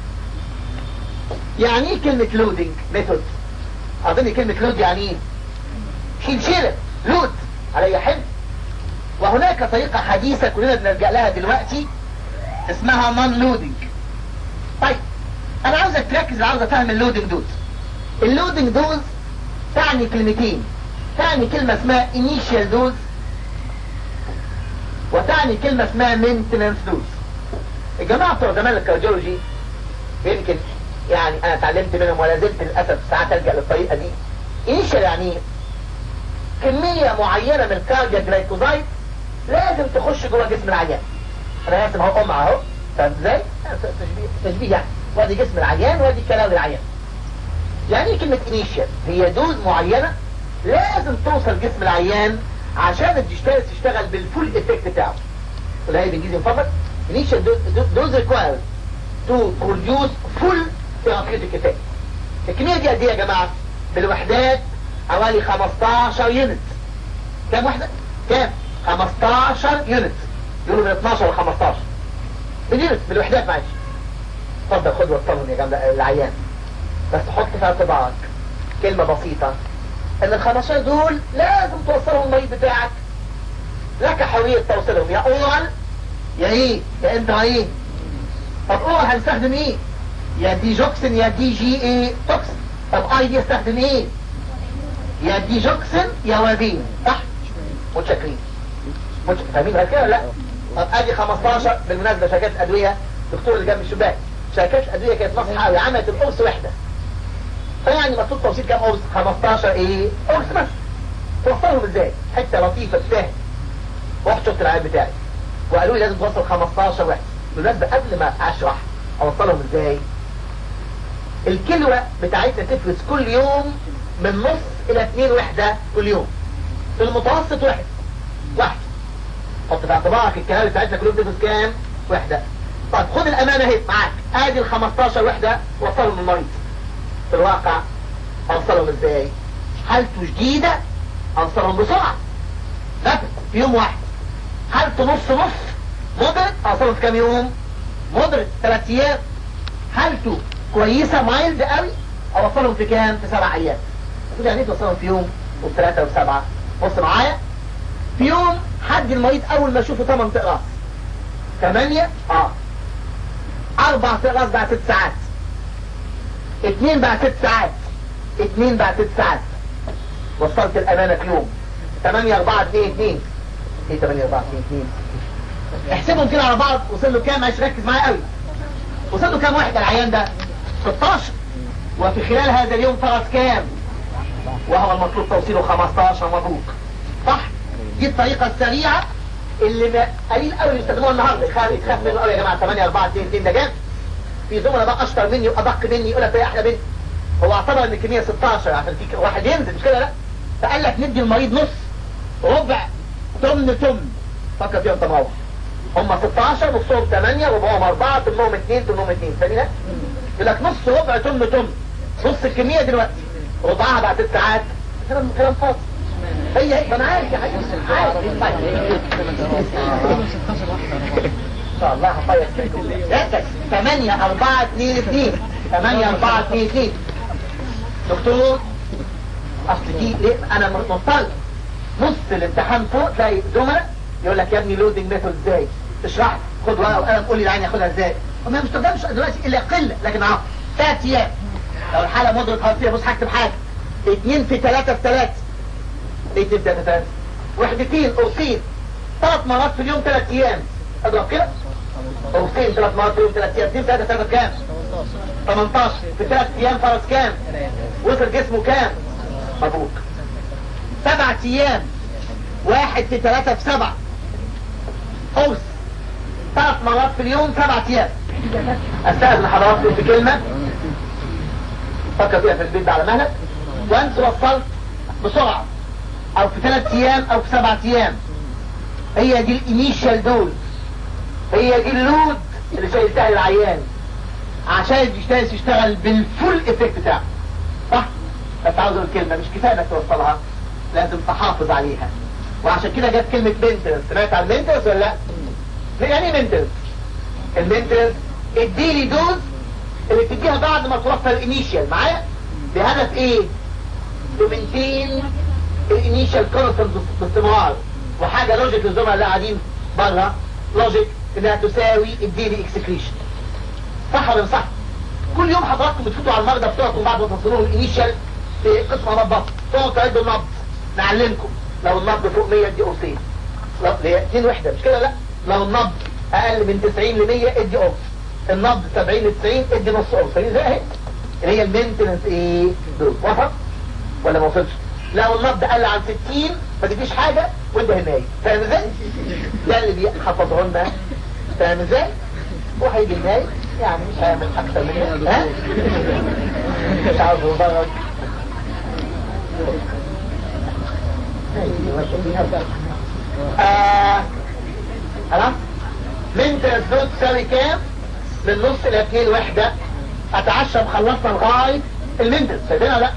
يعني ايه كلمة لودنج ميثود اظن كلمة لود يعني ايه شيل شيلة لود علي حل وهناك طريقة حديثة كلنا بنلجأ لها دلوقتي اسمها نون لودنج طيب انا عاوزك تركز عاوز افهم اللودنج دوز اللودنج دوز تعني كلمتين تعني كلمة اسمها initial dose وتعني كلمة اسمها maintenance dose الجماعة بتوع زمان الكارديولوجي يمكن يعني انا اتعلمت منهم ولا زلت للاسف ساعات الجا للطريقة دي initial يعني ايه؟ كمية معينة من الكارديا جلايكوزايد لازم تخش جوه جسم العيان انا اسف اهو ام اهو فاهم ازاي؟ تشبيه تشبيه يعني وادي جسم العيان وادي كلام العيان يعني ايه كلمة انيشال هي دوز معينة لازم توصل جسم العيان عشان الديجيتال تشتغل بالفول افكت بتاعه ولا هي بالانجليزي من فضلك انيشال دوز ريكوايرد تو بروديوس فول ثيرابيوتيك افكت الكمية دي قد ايه يا جماعة بالوحدات حوالي 15 يونت كام وحدة؟ كام؟ 15 يونت يقولوا من 12 ل 15 باليونت بالوحدات معلش اتفضل خد وصلهم يا جماعة العيان بس حط في اعتبارك كلمة بسيطة ان ال 15 دول لازم توصلهم المريض بتاعك لك حرية توصيلهم يا اورال يا ايه يا انت ايه طب اورال هنستخدم ايه يا دي جوكسن يا دي جي ايه توكسن طب اي دي استخدم ايه يا دي جوكسن يا وابين صح متشكرين متشكرين فاهمين غير كده ولا لا طب ادي 15 بالمناسبة شركات الادوية دكتور اللي جنب الشباك شركات الادوية كانت نصحى قوي عملت القرص وحدة فيعني مطلوب توصيل كام قرص 15 ايه قرص بس توصلهم ازاي حته لطيفه تفهم رحت شفت العيال بتاعي وقالوا لي لازم توصل 15 وحده بالمناسبه قبل ما اشرح اوصلهم ازاي الكلوة بتاعتنا تفرز كل يوم من نص الى اتنين وحدة كل يوم في المتوسط وحدة واحد حط في اعتبارك الكلام بتاعتنا كل يوم تفرز كام وحدة طيب خد الامانة اهي معاك ادي ال 15 وحدة وصلهم للمريض في الواقع اوصلهم ازاي حالته جديدة اوصلهم بسرعة ثابت في يوم واحد حالته نص نص مدرك اوصلهم في كام يوم مدرك ثلاث ايام حالته كويسة مايلد قوي اوصلهم في كام في سبع ايام تقول يعني ايه توصلهم في يوم وفي ثلاثة وفي سبعة بص معايا في يوم حد المريض اول ما اشوفه 8 تقراص 8 اه اربع تقراص بعد ست ساعات اتنين بعد ست ساعات اتنين بعد ست ساعات وصلت الامانة في يوم 8 4 2 2 ايه 8 4 2 2 احسبهم كده على بعض وصل له كام معلش ركز معايا قوي وصل له كام واحد العيان ده 16 وفي خلال هذا اليوم فرض كام وهو المطلوب توصيله 15 مبروك صح دي الطريقة السريعة اللي ما قليل قوي يستخدموها النهارده يخاف يتخاف منه قوي يا جماعه 8 4 2 2 ده جامد في زملاء بقى اشطر مني وادق مني يقول لك ايه احلى مني هو اعتبر ان الكميه 16 عشان في واحد ينزل مش كده لا فقال لك ندي المريض نص ربع تمن تمن فكر فيها انت مروح هم 16 نصهم 8 ربعهم 4 تمنهم 2 تمنهم 2 فاهمين يقول لك نص ربع تمن تمن نص الكميه دلوقتي ربعها بعد 6 ساعات كلام كلام فاضي هي هي انا عارف يا حبيبي عارف ان شاء الله هطير ركز 8 4 2 2 8 4 2 2 دكتور اصل دي ليه انا مضطر نص الامتحان فوق تلاقي زملاء يقول لك يا ابني لودنج ميثود ازاي اشرح خد ورقه وقلم قول لي العين ياخدها ازاي وما بيستخدمش دلوقتي الا قله لكن اهو ثلاث ايام لو الحاله مدرك هارتيه بص هكتب حاجه اثنين في ثلاثه في ثلاثه اثنين في ثلاثه ثلاثه وحدتين قرصين ثلاث مرات في اليوم ثلاث ايام اضرب كده قرصين ثلاث مرات في اليوم ثلاث ايام اثنين ثلاثه ثلاثه كام 18 في ثلاث ايام فرض كام وصل جسمه كام مبروك سبعة ايام واحد في ثلاثة في سبعة قوس ثلاث مرات في اليوم سبعة ايام استاذن حضراتكم في كلمة فكر فيها في البيت ده على مهلك وانت وصلت بسرعة او في ثلاث ايام او في سبعة ايام هي دي الانيشال دول هي دي اللود اللي شايلتها للعيان عشان الجيشتاس يشتغل بالفول افكت بتاعه صح بس عاوز اقول كلمه مش كفايه انك توصلها لازم تحافظ عليها وعشان كده جت كلمه مينتنس سمعت عن مينتنس ولا لا يعني ايه مينتنس المينتنس اديلي دوز اللي بتديها بعد ما توفر الانيشال معايا بهدف ايه تو مينتين الانيشال كونستنت باستمرار وحاجه لوجيك للزملاء اللي قاعدين بره لوجيك انها تساوي الديلي اكسكريشن صح ولا مش صح كل يوم حضراتكم بتفوتوا على المرضى بتوعكم بعد ما توصلوهم الانيشال في قسم نبض تقعدوا تعدوا النبض نعلمكم لو النبض فوق 100 ادي قرصين لو هي اتنين وحده مش كده لا لو النبض اقل من 90 ل 100 ادي قرص النبض 70 ل 90 ادي نص قرص فاهمين ازاي اهي اللي هي المينتنس ايه دوز وصل ولا ما وصلش لو النبض قل عن 60 ما تديش حاجه وانت هنايم فاهم ازاي ده اللي بيحفظه لنا فاهم ازاي وهيجي النايم يعني مش هيعمل اكتر من كده ها مش عاوز مبرر آه خلاص مينتنس دوز تساوي كام من نص الى اتنين وحدة اتعشى مخلصنا لغاية المينتنس شايفينها لا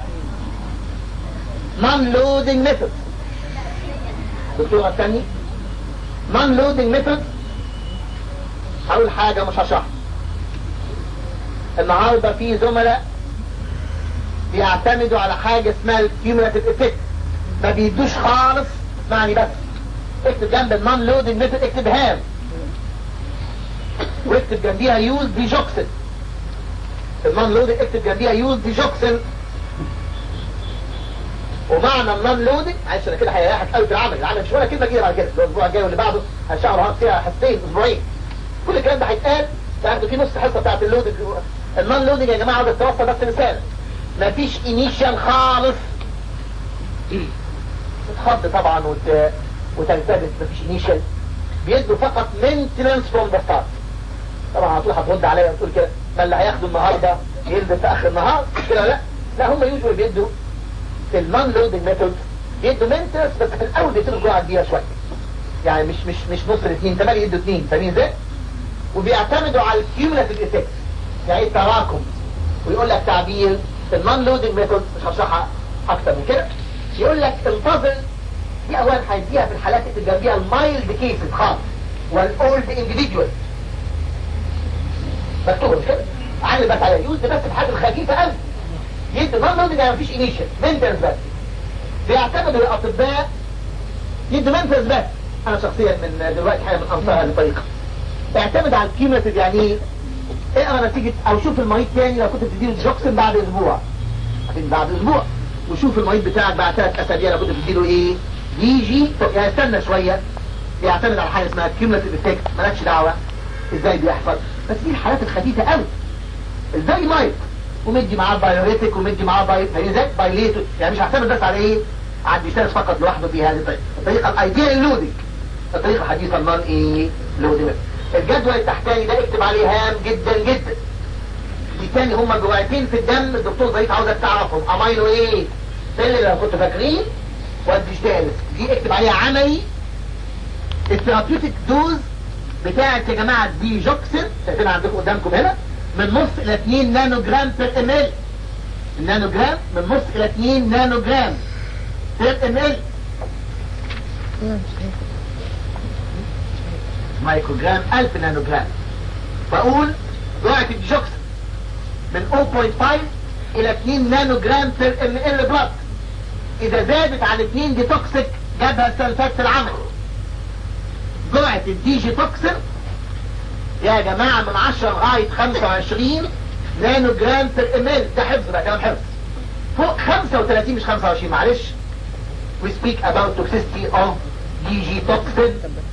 نون لودنج ميثود دكتور الثاني نون لودنج ميثود هقول حاجة مش هشرحها النهاردة في زملاء بيعتمدوا على حاجة اسمها الكيومولاتيف افكت ما بيدوش خالص معني بس اكتب جنب النون لودنج ميثود اكتب هام واكتب جنبيها يوز ديجوكسن النون لودنج اكتب جنبيها يوز ديجوكسن ومعنى النون لودنج معلش انا كده هيريحك قوي في العمل العمل مش ولا كلمه جديده بعد كده الاسبوع الجاي واللي بعده هشعر فيها حصتين اسبوعين كل الكلام ده هيتقال تعرفوا في نص حصه بتاعت اللودنج النون لودنج يا جماعه عاوز توصل بس مثال مفيش انيشال خالص تتخض طبعا وت... وتلتبس مفيش انيشال بيدوا فقط مينتنس فروم ذا ستارت طبعا على طول هترد عليا وتقول كده ما اللي هياخده النهارده يلبس في اخر النهار مش كده لا لا هم يوجوال بيدوا في النون لودنج ميثود بيدوا مينتنس بس في الاول بيدوا الجرعه كبيره شويه يعني مش مش مش نص الاثنين تمام يدوا اثنين فاهمين ازاي؟ وبيعتمدوا على الكيومولاتيف افكت يعني ايه التراكم ويقول لك تعبير في النون لودنج ميثود مش هشرحها اكتر من كده يقول لك انتظر دي اولا هيديها في الحالات اللي جنبيها المايلد كيسز خالص والاولد انديفيدوال مكتوب مش كده علم بس على يوز بس في الحاجات الخفيفه قوي يدي نون لودنج يعني مفيش انيشال مينتنس بس بيعتمدوا الاطباء يدوا مينتنس بس انا شخصيا من دلوقتي حاجه من انصار هذه الطريقه اعتمد على الكيوميتيف يعني ايه اقرا نتيجه او شوف المريض تاني لو كنت بتديله جوكسن بعد اسبوع بعدين بعد اسبوع وشوف المريض بتاعك بعد ثلاث اسابيع لو كنت بتديله ايه دي جي يعني استنى شويه بيعتمد على حاجه اسمها كيوميتيف افكت مالكش دعوه ازاي بيحصل بس دي الحالات الخفيفه قوي ازاي مايك ومدي معاه بايوريتك ومدي معاه باي ازاي بايليتو يعني مش هعتمد بس على ايه على الديستانس فقط لوحده في هذه الطريقه الطريقه الايديال لودنج الطريقه الحديثه النون ايه لودنج الجدول التحتاني ده اكتب عليه هام جدا جدا دي تاني هما جرعتين في الدم الدكتور ضيف عاوزك تعرفهم امينو ايه اللي لو كنت فاكرين والديجتالس دي اكتب عليها عملي الثيرابيوتيك دوز بتاعت يا جماعه دي جوكسن شايفين عندكم قدامكم هنا من نص الى 2 نانو جرام بير ام ال النانو جرام من نص الى 2 نانو جرام بير ام ال مايكرو جرام 1000 نانو جرام بقول جرعه الديجوكسن من 0.5 الى 2 نانو جرام بير ام ال بلاد اذا زادت عن 2 دي توكسيك جابها السلفات في العمل جرعة الديجي توكسين يا جماعة من 10 لغاية 25 نانو جرام بير ام ال ده حفظ بقى كلام حفظ فوق 35 مش 25 معلش we speak about toxicity of DG toxin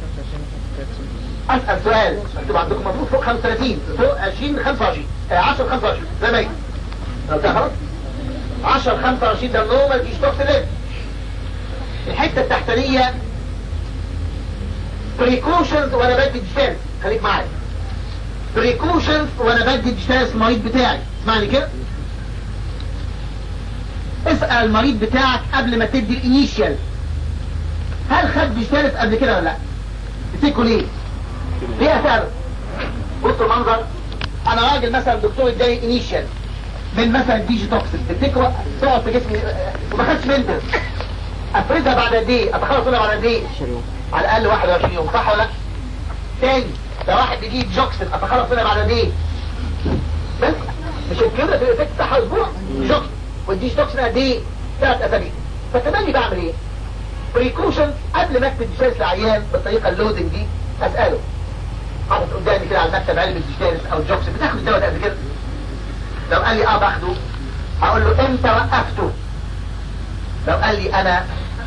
اسأل سؤال مكتوب عندكم مفروض فوق 35 فوق 20 25 آه 10 25 زي ما يجي خلاص 10 25 ده النورمال ديجي توكسين ليفل الحتة التحتانية بريكوشنز وانا بدي ديجيتالس خليك معايا بريكوشنز وانا بدي ديجيتالس المريض بتاعي اسمعني كده اسأل المريض بتاعك قبل ما تدي الانيشيال هل خد ديجيتالس قبل كده ولا لا تفتكروا ليه ليه اسأله بصوا المنظر انا راجل مثلا دكتور اداني انيشيال من مثلا ديجي توكسين تفتكروا تقعد في جسمي وما خدش منتس افرزها بعد قد ايه اتخلص منها بعد قد ايه على الاقل 21 يوم صح ولا لا تاني ده واحد بيجيب جوكسن اتخلص منها بعد قد ايه بس مش الكلمه في الافكت بتاعها اسبوع جوكسن وديش جوكسن قد ايه ثلاث اسابيع فتملي بعمل ايه بريكوشن قبل ما اكتب ديشتارس للعيان بالطريقه اللودنج دي اساله حاطط قدامي كده على المكتب علبه ديشتارس او جوكسن بتاخد الدواء ده قبل كده لو قال لي اه باخده هقول له امتى وقفته لو قال لي انا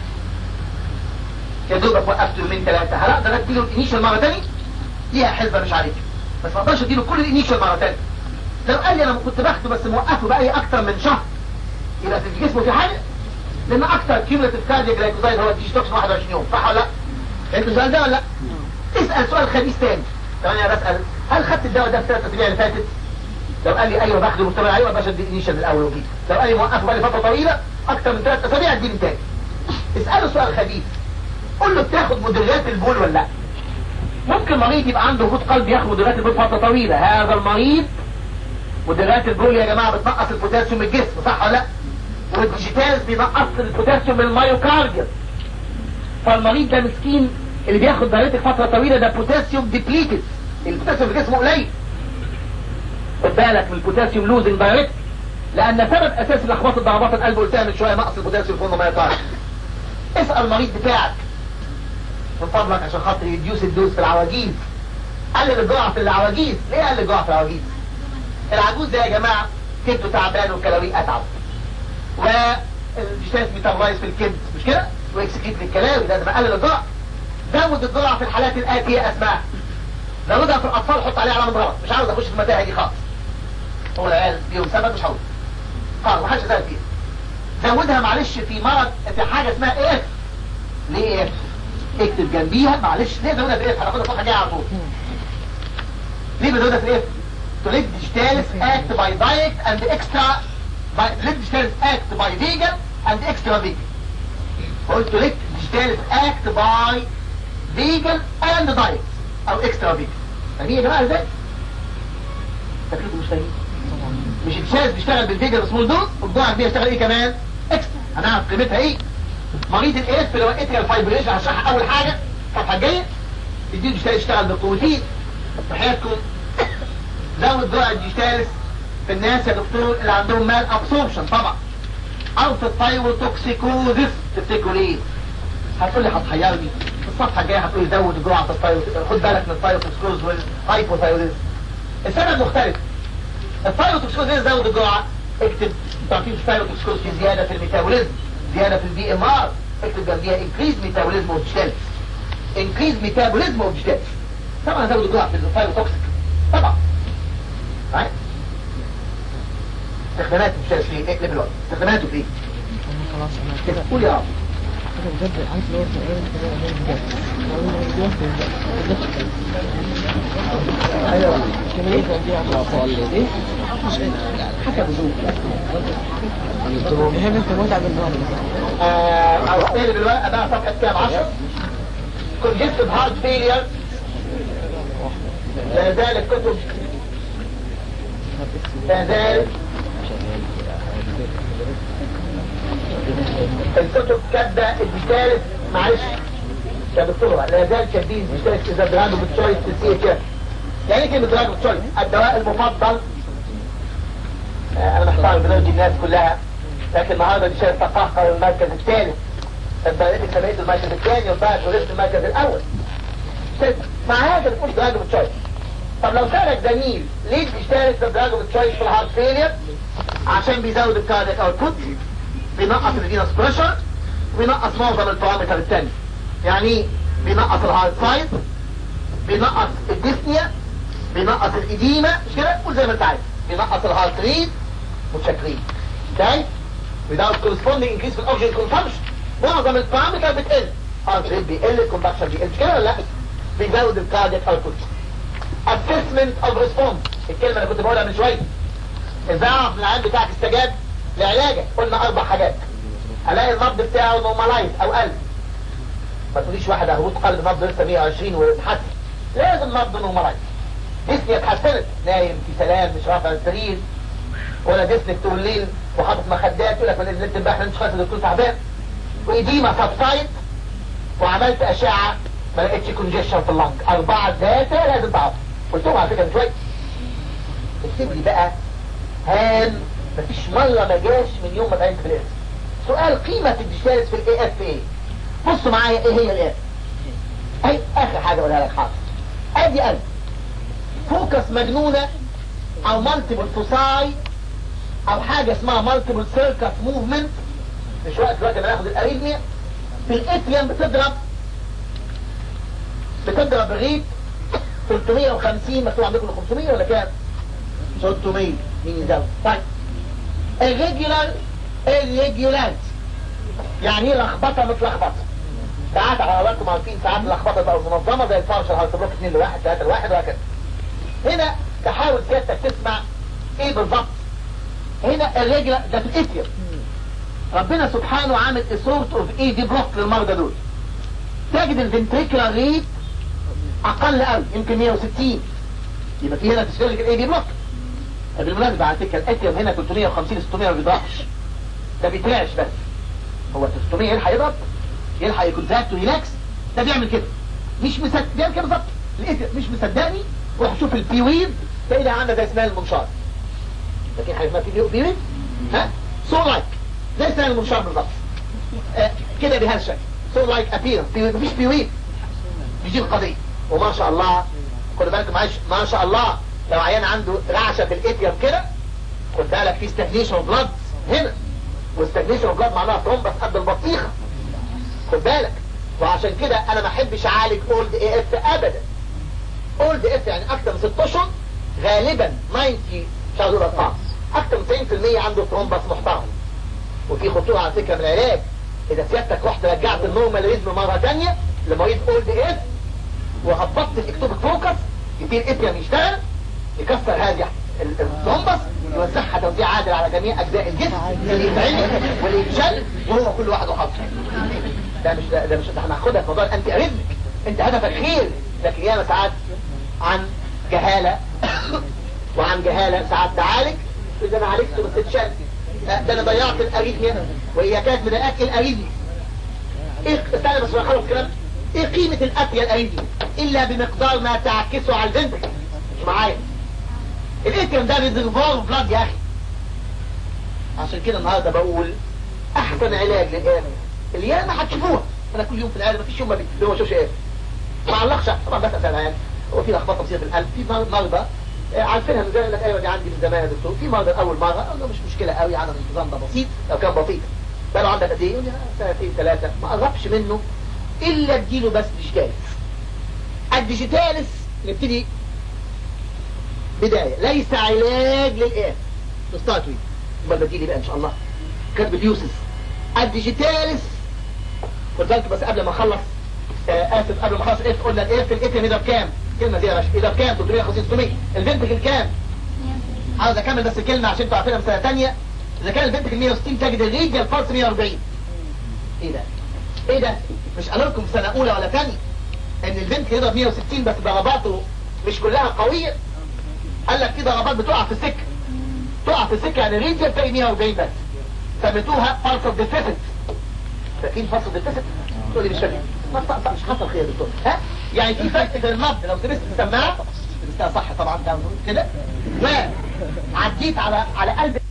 يا دوبك وقفته يومين ثلاثه هل اقدر اديله الانيشال مره ثانيه ليها حسبه مش عارف بس ما اقدرش اديله كل الانيشال مره ثانيه لو قال لي انا كنت باخده بس موقفه بقى اكتر من شهر يبقى في جسمه في حاجه لان اكتر كيوميلاتيف كاردياك جلايكوزايد هو الديجيتوكس 21 يوم صح ولا لا انت السؤال ده ولا لا اسال سؤال خبيث تاني طب انا بسال هل خدت الدواء ده في ثلاث اسابيع اللي فاتت لو قال لي ايوه باخده مستمر عليه ما بقاش ادي انيشال من الاول وجديد لو قال لي موقفه بقى لي فتره طويله اكتر من ثلاث اسابيع اديني تاني اساله سؤال خبيث قول له بتاخد مدرجات البول ولا لا ممكن مريض يبقى عنده هبوط قلب ياخد مدرجات البول فتره طويله هذا المريض مدرجات البول يا جماعه بتنقص البوتاسيوم من الجسم صح ولا لا والديجيتالز بينقص البوتاسيوم من المايوكارديوم فالمريض ده مسكين اللي بياخد دايرتك فتره طويله ده بوتاسيوم ديبليتد البوتاسيوم في جسمه قليل خد بالك من البوتاسيوم لوزنج دايركت لان سبب اساسي لخبطه ضربات القلب قلتها من شويه نقص البوتاسيوم في المايوكارديوم اسال المريض بتاعك من فضلك عشان خاطر يديوس الدوز في العواجيز قلل الجرعه في العواجيز ليه قلل الجرعه في العواجيز العجوز ده يا جماعه كبده تعبان وكلاوي اتعب والجساس بيتغيظ في الكبد مش كده واكسكيت للكلاوي لازم اقلل الجرعه زود الجرعه في الحالات الاتيه اسماء زودها في الاطفال حط عليها علامه غلط مش عاوز اخش في المتاهه دي خالص هو العيال ليهم سبب مش هقول خالص ما حدش يسال فيها زودها معلش في مرض في حاجه اسمها ايه ليه ايه اكتب جنبيها معلش ليه زودها في ايه هناخدها الصفحه الجايه على طول ليه بزودها في ايه to let digitalis act by diet and extra by let digitalis act by vegan and extra vegan قلت to let digitalis act by vegan and diet او extra vegan فاهمين يا جماعه ازاي؟ فاكركم مش فاهمين مش الشاذ بيشتغل بالفيجن سمول دوز والضعف بيشتغل ايه كمان اكسترا هنعرف قيمتها ايه مريض الاف اللي هو اتريال فايبريشن هشرحها اول حاجه الصفحه الجايه تديله يشتغل يشتغل بالبروتين تحياتكم زود جرعه الجيتالس في الناس يا دكتور اللي عندهم مال ابسوربشن طبعا او في الثايروتوكسيكوزيس تفتكروا ليه هتقول لي هتحيرني الصفحه الجايه هتقول لي زود جرعه الثايروت خد بالك من الثايروتوكسيكوز والهايبوثايروديزم السبب مختلف الثايروتوكسيكوز زود الجرعه اكتب تعطيل الثايروتوكسيكوز في زياده في الميتابوليزم زياده في البي ام ار اكتب جنبيها انكريز ميتابوليزم اوف جيتالس انكريز ميتابوليزم اوف جيتالس طبعا زود الجرعه في الثايروتوكسيك طبعا right استخداماته مش في ايه اقلب الوقت استخداماته في ايه خلاص انا كده قول يا رب كده بجد عارف ليه تقريبا كده بجد ايوه كان ايه كان دي عشان ايه حسب ذوق يحب انت متعب النهارده آه، او اقلب الورقه بقى صفحه كام 10 congestive heart failure لا زال الكتب لا زال الكتب كاتبه الديتالس معلش يا دكتور لا زال كاتبين الديتالس اذا دراجو بالتشويس في السي اتش اف يعني ايه كلمه دراجو بالتشويس الدواء المفضل آه، انا محتار بنودي الناس كلها لكن النهارده دي شايف تقهقر المركز الثالث انت لقيت سميت المركز الثاني وطلعت ورثت المركز الاول ست مع هذا بتقول دراجو بالتشويس طب لو سألك زميل ليه بيشترك بالدراجو بالتشويس في الهارت فيلير عشان بيزود الكارديك اوتبوت بينقص الفينوس بريشر وبينقص معظم البارامتر الثاني يعني ايه؟ بينقص الهارت سايز بينقص الديسنيا بينقص الإديمة مش كده قول زي ما انت عايز بينقص الهارت ريت متشكرين اوكي without corresponding increase في الاوكسجين consumption معظم البارامتر بتقل هارت ريت بيقل الكومباكشن بيقل مش كده ولا لا بيزود الكارديك اوتبوت assessment of response الكلمة اللي كنت بقولها من شوية ازاي اعرف العيان بتاعك استجاب لعلاجك قلنا اربع حاجات الاقي النبض بتاعه نورمالايز او قل ما تقوليش واحد هبوط قلب نبض لسه 120 ويتحسن لازم نبض نورمالايز جسمي اتحسنت نايم في سلام مش رافع السرير ولا جسمك طول الليل وحاطط مخدات يقول لك ما نزلت امبارح انت خالص الدكتور تعبان وايديما سبسايد وعملت اشعه ما لقيتش كونجيشن في اللنج اربعة داتا لازم تعرف قلتهم على فكرة من شوية اكتب لي بقى هام مفيش مرة ما جاش من يوم ما اتعينت في الاس سؤال قيمة الديجيتالس في الاي اف ايه بصوا معايا ايه هي الاس اي اخر حاجة اقولها لك حاضر ادي قلب فوكس مجنونة او مالتيبل فوساي او حاجة اسمها مالتيبل سيركس موفمنت مش وقت دلوقتي ما ناخد الاريثميا في الاتريم بتضرب بتضرب ريت 350 مكتوب عندكم 500 ولا كام 600 مين يزود طيب الريجولار الريجولات يعني ايه لخبطه متلخبطه ساعات على حضراتكم عارفين ساعات اللخبطه بقى منظمه زي الفرش هيطلبوك 2 لواحد 3 لواحد وهكذا هنا تحاول سيادتك تسمع ايه بالظبط هنا الرجلة ده في الاتيوم ربنا سبحانه عامل سورت اوف اي دي بلوك للمرضى دول تجد الفنتريكولار ريت اقل قوي يمكن 160 يبقى في هنا تشتغل الاي دي بلوك بالمناسبة على فكرة الاتيوم هنا 350 600 ما بيضربش ده بيترعش بس هو 600 يلحق يضرب يلحق يكونتراكت وريلاكس ده بيعمل كده مش مصدق بيعمل كده بالظبط الاتيوم مش مصدقني روح شوف البيويد تلاقي ده عامله زي اسمها المنشار لكن حاجه اسمها بيويد بيويد ها سو لايك زي اسمها المنشار بالظبط آه كده بهذا الشكل سو لايك ابير بيويد مفيش بيويد مش دي القضيه وما شاء الله خد بالك معلش ما شاء الله لو عيان عنده رعشه في الاتيوم كده خد بالك في ستاجنيشن بلاد هنا والستاجنيشن بلاد معناها ترومبس قد البطيخه خد بالك وعشان كده انا ما احبش اعالج اولد اي اف ابدا اولد اف يعني اكتر من 6 اشهر غالبا 90 شهر ارقام اكتر من 90% عنده ترومبس محترم وفي خطوره على فكره من العلاج اذا سيادتك رحت رجعت النورمال ريزم مره ثانيه لمريض اولد اف وهبطت الاكتوبك فوكس يبتدي الاتيم يشتغل يكسر هذه الترومبس يوزعها توزيع عادل على جميع اجزاء الجسم اللي يتعلم واللي يتشل وهو كل واحد وحظه ده مش ده, ده مش احنا هناخدها في موضوع الانتي اريزمك انت هدفك خير لكن ياما ساعات عن جهالة وعن جهالة ساعات تعالج اذا انا عالجت بس اتشل ده انا ضيعت الاريثميا وهي كانت مضايقاك الاريثميا ايه استنى بس بخلص الكلام ايه قيمة الاتيا الاريثميا الا بمقدار ما تعكسه على الفنتك مش معايا الاتيم ده ريزرفوار بلاد يا اخي عشان كده النهارده بقول احسن علاج للقلب الياما هتشوفوها انا كل يوم في القلب مفيش يوم ما بي- هو شوفش ايه ما علقش طبعا بس اسال يعني هو في لخبطه بسيطه في القلب في مر- مرضى آه، عارفينها من زمان يقول لك ايوه دي عندي من زمان يا دكتور في مرضى اول مره اقول له مش مشكله قوي عدم الانتظام ده بسيط لو كان بسيط بقى له عندك قد ايه؟ يقول لي آه، سنتين ثلاثه ما قربش منه الا اديله بس ديجيتالس الديجيتالس نبتدي بداية ليس علاج للآن تستطيع يبقى بديلي بقى ان شاء الله كاتب بيوسس الديجيتالس خد بالك بس قبل ما اخلص آه اسف قبل ما اخلص اف قلنا الاف الاف يضرب كام كلمه دي يا باشا يضرب كام 350 600 الفنتكل كام عاوز اكمل بس الكلمه عشان انتوا عارفينها من سنه ثانيه اذا كان الفنتكل 160 تجد الريجل فالس 140 ايه ده ايه ده مش قالوا لكم في سنه اولى ولا ثانيه ان الفنتكل يضرب 160 بس ضرباته مش كلها قويه قال لك في ضربات بتقع في السكه تقع في السكه يعني رينجر تلاقي 140 بس سميتوها فالس اوف ديفيسيت فاكرين فالس اوف ديفيسيت تقول لي مش فاكر ما ط- مش حصل خير يا دكتور ها يعني في فرق في النبض لو لبست السماعه لبستها صح طبعا ده كده وعديت على على قلب